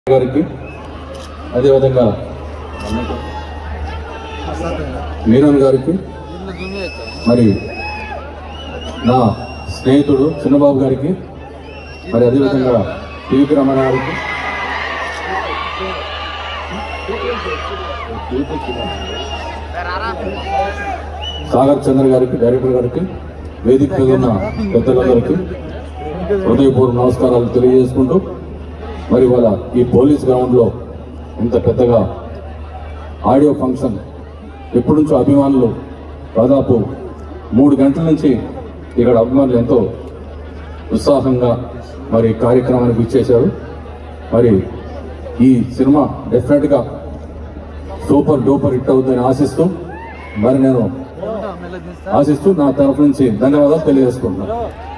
గారికి అదేవిధంగా మీనన్ గారికి మరి నా స్నేహితుడు చిన్నబాబు గారికి మరి అదేవిధంగా టీవీ రమణ గారికి సాగర్ చంద్ర గారికి డైరెక్టర్ గారికి వేదిక మీద ఉన్న పెద్దలందరికీ హృదయపూర్వ నమస్కారాలు తెలియజేసుకుంటూ మరి వాళ్ళ ఈ పోలీస్ గ్రౌండ్లో ఇంత పెద్దగా ఆడియో ఫంక్షన్ ఎప్పటి నుంచో అభిమానులు దాదాపు మూడు గంటల నుంచి ఇక్కడ అభిమానులు ఎంతో ఉత్సాహంగా మరి కార్యక్రమానికి ఇచ్చేశారు మరి ఈ సినిమా డెఫినెట్గా సూపర్ డూపర్ హిట్ అవుతుందని ఆశిస్తూ మరి నేను ఆశిస్తూ నా తరఫు నుంచి ధన్యవాదాలు తెలియజేసుకుంటున్నాను